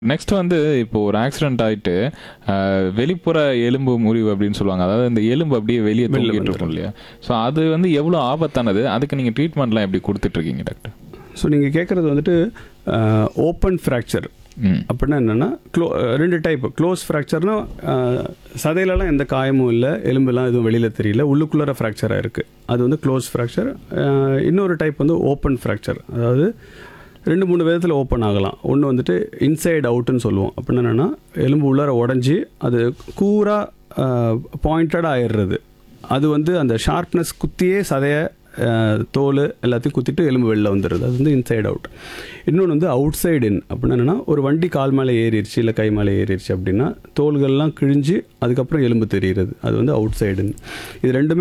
next வந்து இப்போ ஒரு ஆக்சிடென்ட் ஆயிட்டு அஹ், வெளிப்புற எலும்பு முறிவு அப்படின்னு சொல்லுவாங்க அதாவது இந்த எலும்பு அப்படியே வெளியே வெளில தொங்கிட்டு இருக்கும் இல்லையா ஸோ அது வந்து எவ்வளோ ஆபத்தானது அதுக்கு நீங்கள் ட்ரீட்மெண்ட்லாம் எப்படி கொடுத்துட்டு இருக்கீங்க டாக்டர் ஸோ நீங்கள் கேட்குறது வந்துட்டு ஓப்பன் ஃப்ராக்சர் ம் அப்படின்னா என்னென்னா க்ளோ ரெண்டு டைப் க்ளோஸ் ஃப்ராக்சர்னா சதையிலலாம் எந்த காயமும் இல்லை எலும்பெல்லாம் எதுவும் வெளியில் தெரியல உள்ளுக்குள்ளார ஃப்ராக்சராக இருக்குது அது வந்து க்ளோஸ் ஃப்ராக்சர் இன்னொரு டைப் வந்து ஓப்பன் ஃப்ராக்சர் அதாவது ரெண்டு மூணு விதத்தில் ஓப்பன் ஆகலாம் ஒன்று வந்துட்டு இன்சைடு அவுட்டுன்னு சொல்லுவோம் அப்படின்னா என்னென்னா எலும்பு உள்ளார உடஞ்சி அது கூராக பாயிண்டட் ஆயிடுறது அது வந்து அந்த ஷார்ப்னஸ் குத்தியே சதையை அஹ், தோல் எல்லாத்தையும் குத்திட்டு எலும்பு வெளில வந்துடுது அது வந்து இன்சைடு அவுட் இன்னொன்று வந்து அவுட் சைடு இன் அப்படின்னா என்னென்னா ஒரு வண்டி கால் மேலே ஏறிடுச்சு இல்லை கை மேலே ஏறிடுச்சு அப்படின்னா தோள்கள்லாம் கிழிஞ்சு அதுக்கப்புறம் எலும்பு தெரிகிறது அது வந்து அவுட் சைடு இது ரெண்டுமே